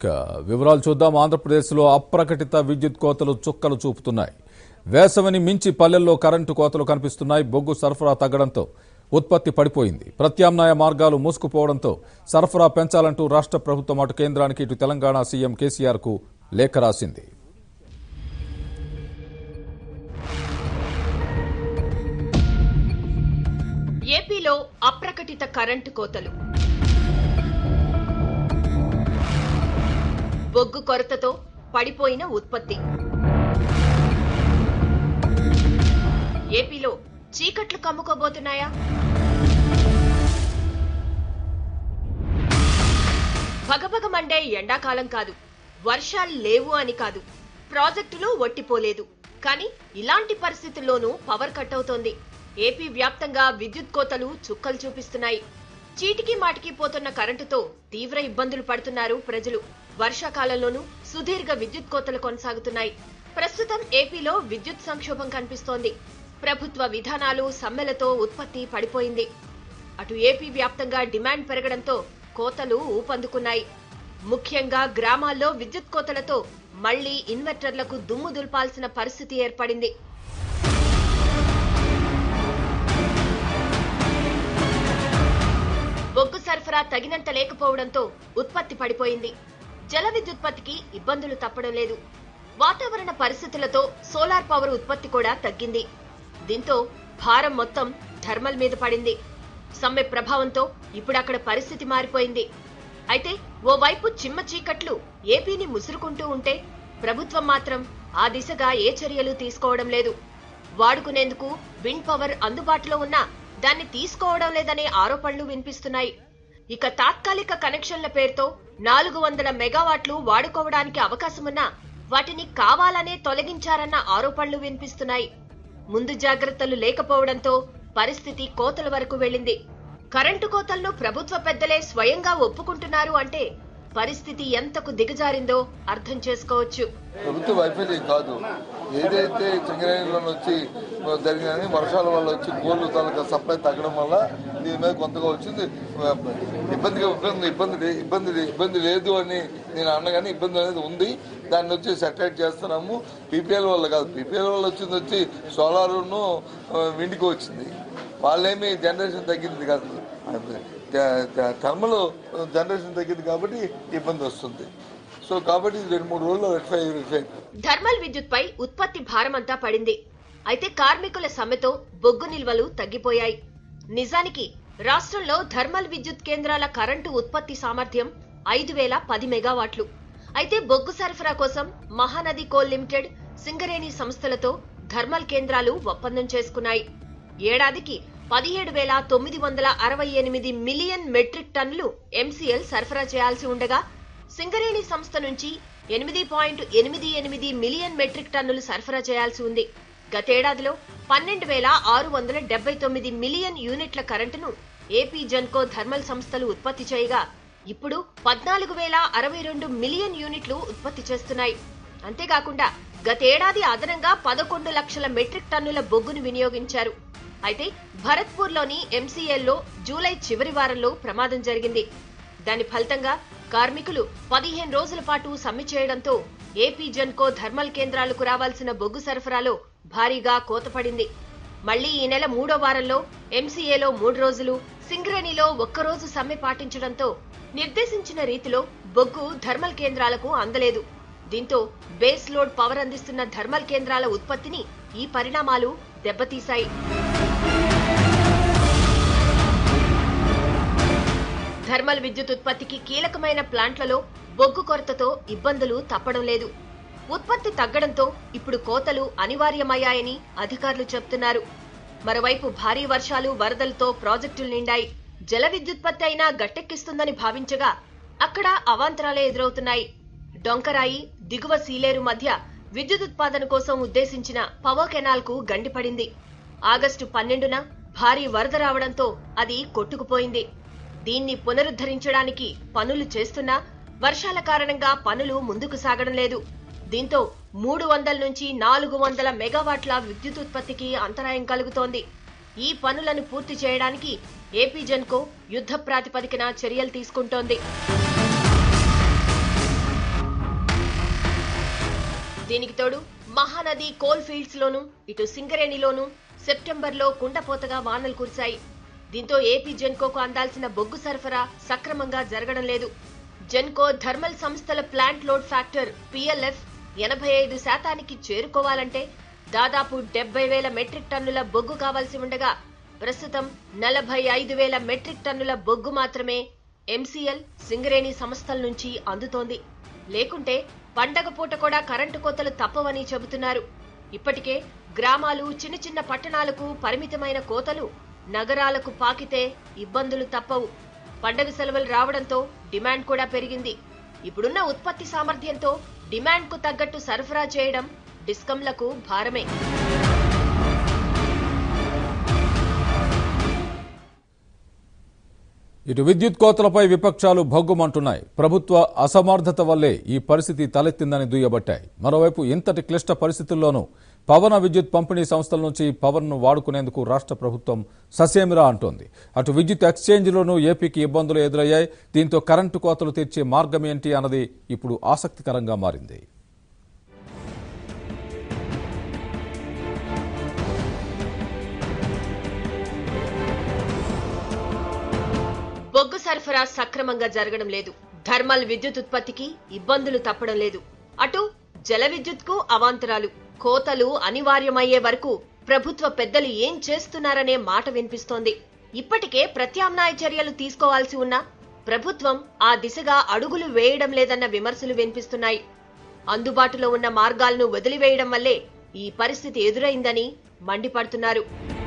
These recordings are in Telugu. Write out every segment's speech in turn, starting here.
ఇక వివరాలు చూద్దాం ఆంధ్రప్రదేశ్లో అప్రకటిత విద్యుత్ కోతలు చుక్కలు చూపుతున్నాయి వేసవిని మించి పల్లెల్లో కరెంటు కోతలు కనిపిస్తున్నాయి బొగ్గు సరఫరా తగ్గడంతో ఉత్పత్తి పడిపోయింది ప్రత్యామ్నాయ మార్గాలు మూసుకుపోవడంతో సరఫరా పెంచాలంటూ రాష్ట్ర ప్రభుత్వం అటు కేంద్రానికి ఇటు తెలంగాణ సీఎం కేసీఆర్ కు లేఖ రాసింది ఏపీలో అప్రకటిత కరెంటు కోతలు బొగ్గు కొరతతో పడిపోయిన ఉత్పత్తి ఏపీలో చీకట్లు కమ్ముకోబోతున్నాయా భగభగ మండే ఎండాకాలం కాదు వర్షాలు లేవు అని కాదు ప్రాజెక్టులు ఒట్టిపోలేదు కానీ ఇలాంటి పరిస్థితుల్లోనూ పవర్ కట్ అవుతోంది ఏపీ వ్యాప్తంగా విద్యుత్ కోతలు చుక్కలు చూపిస్తున్నాయి చీటికి మాటికి పోతున్న కరెంటుతో తీవ్ర ఇబ్బందులు పడుతున్నారు ప్రజలు వర్షాకాలంలోనూ సుదీర్ఘ విద్యుత్ కోతలు కొనసాగుతున్నాయి ప్రస్తుతం ఏపీలో విద్యుత్ సంక్షోభం కనిపిస్తోంది ప్రభుత్వ విధానాలు సమ్మెలతో ఉత్పత్తి పడిపోయింది అటు ఏపీ వ్యాప్తంగా డిమాండ్ పెరగడంతో కోతలు ఊపందుకున్నాయి ముఖ్యంగా గ్రామాల్లో విద్యుత్ కోతలతో మళ్లీ ఇన్వర్టర్లకు దుమ్ము దుల్పాల్సిన పరిస్థితి ఏర్పడింది బొగ్గు సరఫరా తగినంత లేకపోవడంతో ఉత్పత్తి పడిపోయింది జల విద్యుత్పత్తికి ఇబ్బందులు తప్పడం లేదు వాతావరణ పరిస్థితులతో సోలార్ పవర్ ఉత్పత్తి కూడా తగ్గింది దీంతో భారం మొత్తం థర్మల్ మీద పడింది సమ్మె ప్రభావంతో ఇప్పుడు అక్కడ పరిస్థితి మారిపోయింది అయితే ఓవైపు చిమ్మ చీకట్లు ఏపీని ముసురుకుంటూ ఉంటే ప్రభుత్వం మాత్రం ఆ దిశగా ఏ చర్యలు తీసుకోవడం లేదు వాడుకునేందుకు విండ్ పవర్ అందుబాటులో ఉన్నా దాన్ని తీసుకోవడం లేదనే ఆరోపణలు వినిపిస్తున్నాయి ఇక తాత్కాలిక కనెక్షన్ల పేరుతో నాలుగు వందల మెగావాట్లు వాడుకోవడానికి అవకాశమున్నా వాటిని కావాలనే తొలగించారన్న ఆరోపణలు వినిపిస్తున్నాయి ముందు జాగ్రత్తలు లేకపోవడంతో పరిస్థితి కోతల వరకు వెళ్ళింది కరెంటు కోతలను ప్రభుత్వ పెద్దలే స్వయంగా ఒప్పుకుంటున్నారు అంటే పరిస్థితి ఎంతకు దిగజారిందో అర్థం చేసుకోవచ్చు ప్రభుత్వ వైఫల్యం కాదు ఏదైతే చింగరేణిలో వచ్చి జరిగిన వర్షాల వల్ల వచ్చి కోళ్ళు తాలూకా సప్లై తగ్గడం వల్ల దీని మీద కొంతగా వచ్చింది ఇబ్బందిగా ఇబ్బంది ఇబ్బంది లే- ఇబ్బంది లే- ఇబ్బంది లేదు అని నేను అన్నగానే ఇబ్బంది అనేది ఉంది దాన్ని వచ్చి సెటరేట్ చేస్తున్నాము పీపీఎల్ వల్ల కాదు పీపీఎల్ వల్ల వచ్చింది వచ్చి సోలారును విండికి వచ్చింది వాళ్ళేమి జనరేషన్ తగ్గింది కాదు థర్మల్ జనరేషన్ తగ్గింది కాబట్టి ఇబ్బంది వస్తుంది సో కాబట్టి ఇది రెండు మూడు రోజుల్లో రెక్టిఫై రెక్టిఫై థర్మల్ విద్యుత్ పై ఉత్పత్తి భారమంతా పడింది అయితే కార్మికుల సమ్మెతో బొగ్గు నిల్వలు తగ్గిపోయాయి నిజానికి రాష్ట్రంలో థర్మల్ విద్యుత్ కేంద్రాల కరెంటు ఉత్పత్తి సామర్థ్యం ఐదు వేల పది మెగావాట్లు అయితే బొగ్గు సరఫరా కోసం మహానది కోల్ లిమిటెడ్ సింగరేణి సంస్థలతో థర్మల్ కేంద్రాలు ఒప్పందం చేసుకున్నాయి ఏడాదికి పదిహేడు వేల తొమ్మిది వందల అరవై ఎనిమిది మిలియన్ మెట్రిక్ టన్నులు ఎంసీఎల్ సరఫరా చేయాల్సి ఉండగా సింగరేణి సంస్థ నుంచి ఎనిమిది పాయింట్ ఎనిమిది ఎనిమిది మిలియన్ మెట్రిక్ టన్నులు సరఫరా చేయాల్సి ఉంది గతేడాదిలో పన్నెండు వేల ఆరు వందల డెబ్బై తొమ్మిది మిలియన్ యూనిట్ల కరెంటును ఏపీ జెన్కో థర్మల్ సంస్థలు ఉత్పత్తి చేయగా ఇప్పుడు పద్నాలుగు వేల అరవై రెండు మిలియన్ యూనిట్లు ఉత్పత్తి చేస్తున్నాయి అంతేకాకుండా గతేడాది అదనంగా పదకొండు లక్షల మెట్రిక్ టన్నుల బొగ్గును వినియోగించారు అయితే భరత్పూర్లోని ఎంసీఎల్లో జూలై చివరి వారంలో ప్రమాదం జరిగింది దాని ఫలితంగా కార్మికులు పదిహేను రోజుల పాటు సమ్మె చేయడంతో ఏపీ జెన్కో థర్మల్ కేంద్రాలకు రావాల్సిన బొగ్గు సరఫరాలో భారీగా కోతపడింది మళ్లీ ఈ నెల మూడో వారంలో ఎంసీఏలో మూడు రోజులు సింగరేణిలో ఒక్కరోజు సమ్మె పాటించడంతో నిర్దేశించిన రీతిలో బొగ్గు థర్మల్ కేంద్రాలకు అందలేదు దీంతో బేస్ లోడ్ పవర్ అందిస్తున్న థర్మల్ కేంద్రాల ఉత్పత్తిని ఈ పరిణామాలు దెబ్బతీశాయి థర్మల్ విద్యుత్ ఉత్పత్తికి కీలకమైన ప్లాంట్లలో బొగ్గు కొరతతో ఇబ్బందులు తప్పడం లేదు ఉత్పత్తి తగ్గడంతో ఇప్పుడు కోతలు అనివార్యమయ్యాయని అధికారులు చెప్తున్నారు మరోవైపు భారీ వర్షాలు వరదలతో ప్రాజెక్టులు నిండాయి జల విద్యుత్పత్తి అయినా గట్టెక్కిస్తుందని భావించగా అక్కడ అవాంతరాలే ఎదురవుతున్నాయి డొంకరాయి దిగువ సీలేరు మధ్య విద్యుత్ ఉత్పాదన కోసం ఉద్దేశించిన పవర్ కెనాల్ కు గండిపడింది ఆగస్టు పన్నెండున భారీ వరద రావడంతో అది కొట్టుకుపోయింది దీన్ని పునరుద్ధరించడానికి పనులు చేస్తున్నా వర్షాల కారణంగా పనులు ముందుకు సాగడం లేదు దీంతో మూడు వందల నుంచి నాలుగు వందల మెగావాట్ల విద్యుత్ ఉత్పత్తికి అంతరాయం కలుగుతోంది ఈ పనులను పూర్తి చేయడానికి ఏపీ జెన్కో యుద్ధ ప్రాతిపదికన చర్యలు తీసుకుంటోంది దీనికి తోడు మహానది కోల్ ఫీల్డ్స్ లోను ఇటు సింగరేణిలోను సెప్టెంబర్లో కుండపోతగా వానలు కురిశాయి దీంతో ఏపీ జెన్కోకు అందాల్సిన బొగ్గు సరఫరా సక్రమంగా జరగడం లేదు జెన్కో థర్మల్ సంస్థల ప్లాంట్ లోడ్ ఫ్యాక్టర్ పిఎల్ఎఫ్ ఎనభై ఐదు శాతానికి చేరుకోవాలంటే దాదాపు డెబ్బై వేల మెట్రిక్ టన్నుల బొగ్గు కావాల్సి ఉండగా ప్రస్తుతం నలభై ఐదు వేల మెట్రిక్ టన్నుల బొగ్గు మాత్రమే ఎంసీఎల్ సింగరేణి సంస్థల నుంచి అందుతోంది లేకుంటే పండగ పూట కూడా కరెంటు కోతలు తప్పవని చెబుతున్నారు ఇప్పటికే గ్రామాలు చిన్న చిన్న పట్టణాలకు పరిమితమైన కోతలు నగరాలకు పాకితే ఇబ్బందులు తప్పవు పండగ సెలవులు రావడంతో డిమాండ్ కూడా పెరిగింది ఇప్పుడున్న ఉత్పత్తి సామర్థ్యంతో డిమాండ్కు తగ్గట్టు సరఫరా చేయడం డిస్కంలకు భారమే ఇటు విద్యుత్ కోతలపై విపక్షాలు భగ్గుమంటున్నాయి ప్రభుత్వ అసమర్థత వల్లే ఈ పరిస్థితి తలెత్తిందని దుయ్యబట్టాయి మరోవైపు ఇంతటి క్లిష్ట పరిస్థితుల్లోనూ పవన విద్యుత్ పంపిణీ సంస్థల నుంచి పవర్ను వాడుకునేందుకు రాష్ట్ర ప్రభుత్వం ససేమిరా అంటోంది అటు విద్యుత్ ఎక్స్చేంజ్లోనూ ఏపీకి ఇబ్బందులు ఎదురయ్యాయి దీంతో కరెంటు కోతలు తీర్చే మార్గం ఏంటి అన్నది ఇప్పుడు ఆసక్తికరంగా మారింది బొగ్గు సరఫరా సక్రమంగా జరగడం లేదు థర్మల్ విద్యుత్ ఉత్పత్తికి ఇబ్బందులు తప్పడం లేదు అటు జల విద్యుత్కు అవాంతరాలు కోతలు అనివార్యమయ్యే వరకు ప్రభుత్వ పెద్దలు ఏం చేస్తున్నారనే మాట వినిపిస్తోంది ఇప్పటికే ప్రత్యామ్నాయ చర్యలు తీసుకోవాల్సి ఉన్నా ప్రభుత్వం ఆ దిశగా అడుగులు వేయడం లేదన్న విమర్శలు వినిపిస్తున్నాయి అందుబాటులో ఉన్న మార్గాలను వదిలివేయడం వల్లే ఈ పరిస్థితి ఎదురైందని మండిపడుతున్నారు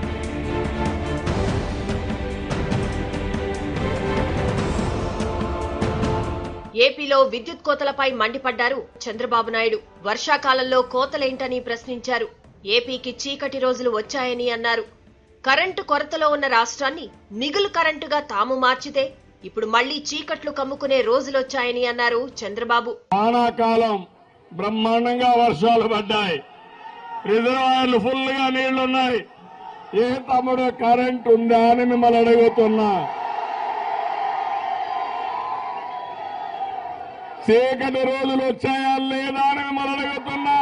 ఏపీలో విద్యుత్ కోతలపై మండిపడ్డారు చంద్రబాబు నాయుడు వర్షాకాలంలో కోతలేంటని ప్రశ్నించారు ఏపీకి చీకటి రోజులు వచ్చాయని అన్నారు కరెంటు కొరతలో ఉన్న రాష్ట్రాన్ని మిగులు కరెంటుగా తాము మార్చితే ఇప్పుడు మళ్లీ చీకట్లు కమ్ముకునే రోజులొచ్చాయని అన్నారు చంద్రబాబు వానాకాలం బ్రహ్మాండంగా వర్షాలు పడ్డాయి రిజర్వాయర్లు ఫుల్ గా నీళ్లున్నాయి ఏ తమ్ముడు కరెంట్ ఉందా అని మిమ్మల్ని అడుగుతున్నా చీకటి రోజులు వచ్చాయా లేదా అని మిమ్మల్ని అడుగుతున్నా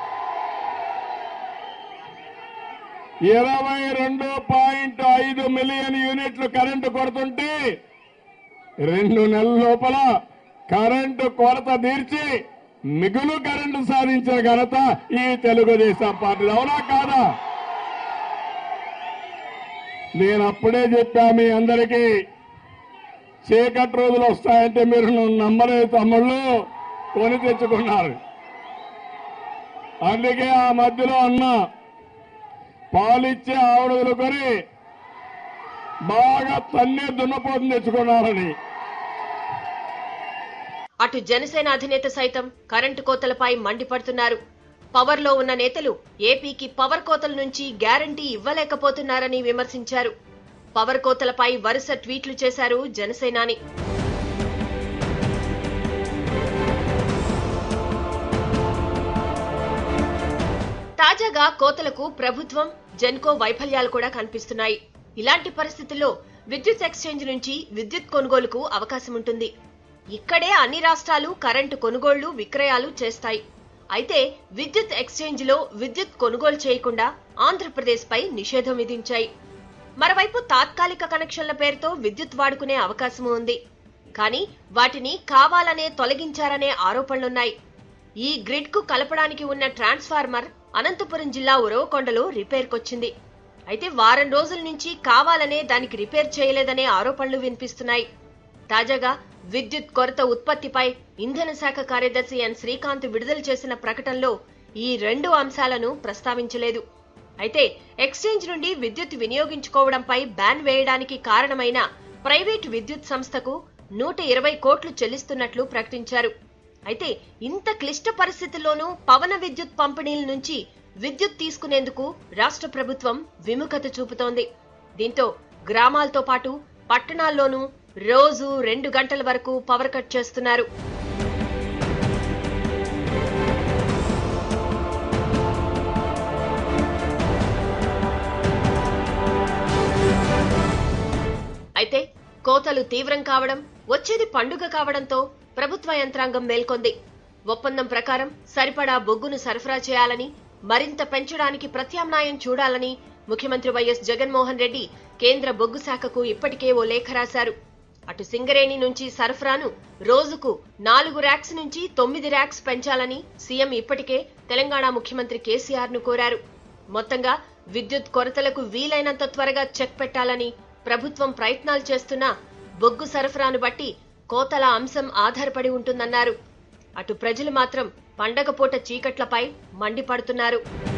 ఇరవై రెండు పాయింట్ ఐదు మిలియన్ యూనిట్లు కరెంటు కొడుతుంటే రెండు నెలల లోపల కరెంటు కొరత తీర్చి మిగులు కరెంటు సాధించిన ఘనత ఈ తెలుగుదేశం పార్టీ అవునా కాదా నేను అప్పుడే చెప్పా మీ అందరికీ చీకటి రోజులు వస్తాయంటే మీరు నన్ను నమ్మలేదు తమ్ముళ్ళు కొని తెచ్చుకున్నారు అందుకే ఆ మధ్యలో అన్నా పాలిచ్చే ఆవిడలు కొని బాగా తన్నే దున్నపోతుని తెచ్చుకున్నారని అటు జనసేన అధినేత సైతం కరెంటు కోతలపై మండిపడుతున్నారు పవర్ లో ఉన్న నేతలు ఏపీకి పవర్ కోతల నుంచి గ్యారంటీ ఇవ్వలేకపోతున్నారని విమర్శించారు పవర్ కోతలపై వరుస ట్వీట్లు చేశారు జనసేనాని తాజాగా కోతలకు ప్రభుత్వం జెన్కో వైఫల్యాలు కూడా కనిపిస్తున్నాయి ఇలాంటి పరిస్థితుల్లో విద్యుత్ ఎక్స్చేంజ్ నుంచి విద్యుత్ కొనుగోలుకు అవకాశం ఉంటుంది ఇక్కడే అన్ని రాష్ట్రాలు కరెంటు కొనుగోళ్లు విక్రయాలు చేస్తాయి అయితే విద్యుత్ ఎక్స్చేంజ్ లో విద్యుత్ కొనుగోలు చేయకుండా ఆంధ్రప్రదేశ్ పై నిషేధం విధించాయి మరోవైపు తాత్కాలిక కనెక్షన్ల పేరుతో విద్యుత్ వాడుకునే అవకాశం ఉంది కానీ వాటిని కావాలనే తొలగించారనే ఆరోపణలున్నాయి ఈ గ్రిడ్ కు కలపడానికి ఉన్న ట్రాన్స్ఫార్మర్ అనంతపురం జిల్లా ఉరవకొండలో రిపేర్కొచ్చింది అయితే వారం రోజుల నుంచి కావాలనే దానికి రిపేర్ చేయలేదనే ఆరోపణలు వినిపిస్తున్నాయి తాజాగా విద్యుత్ కొరత ఉత్పత్తిపై ఇంధన శాఖ కార్యదర్శి ఎన్ శ్రీకాంత్ విడుదల చేసిన ప్రకటనలో ఈ రెండు అంశాలను ప్రస్తావించలేదు అయితే ఎక్స్చేంజ్ నుండి విద్యుత్ వినియోగించుకోవడంపై బ్యాన్ వేయడానికి కారణమైన ప్రైవేటు విద్యుత్ సంస్థకు నూట ఇరవై కోట్లు చెల్లిస్తున్నట్లు ప్రకటించారు అయితే ఇంత క్లిష్ట పరిస్థితుల్లోనూ పవన విద్యుత్ పంపిణీల నుంచి విద్యుత్ తీసుకునేందుకు రాష్ట్ర ప్రభుత్వం విముఖత చూపుతోంది దీంతో గ్రామాలతో పాటు పట్టణాల్లోనూ రోజు రెండు గంటల వరకు పవర్ కట్ చేస్తున్నారు అయితే కోతలు తీవ్రం కావడం వచ్చేది పండుగ కావడంతో ప్రభుత్వ యంత్రాంగం మేల్కొంది ఒప్పందం ప్రకారం సరిపడా బొగ్గును సరఫరా చేయాలని మరింత పెంచడానికి ప్రత్యామ్నాయం చూడాలని ముఖ్యమంత్రి వైఎస్ జగన్మోహన్ రెడ్డి కేంద్ర బొగ్గు శాఖకు ఇప్పటికే ఓ లేఖ రాశారు అటు సింగరేణి నుంచి సరఫరాను రోజుకు నాలుగు ర్యాక్స్ నుంచి తొమ్మిది ర్యాక్స్ పెంచాలని సీఎం ఇప్పటికే తెలంగాణ ముఖ్యమంత్రి కేసీఆర్ ను కోరారు మొత్తంగా విద్యుత్ కొరతలకు వీలైనంత త్వరగా చెక్ పెట్టాలని ప్రభుత్వం ప్రయత్నాలు చేస్తున్నా బొగ్గు సరఫరాను బట్టి కోతల అంశం ఆధారపడి ఉంటుందన్నారు అటు ప్రజలు మాత్రం పండగ పూట చీకట్లపై మండిపడుతున్నారు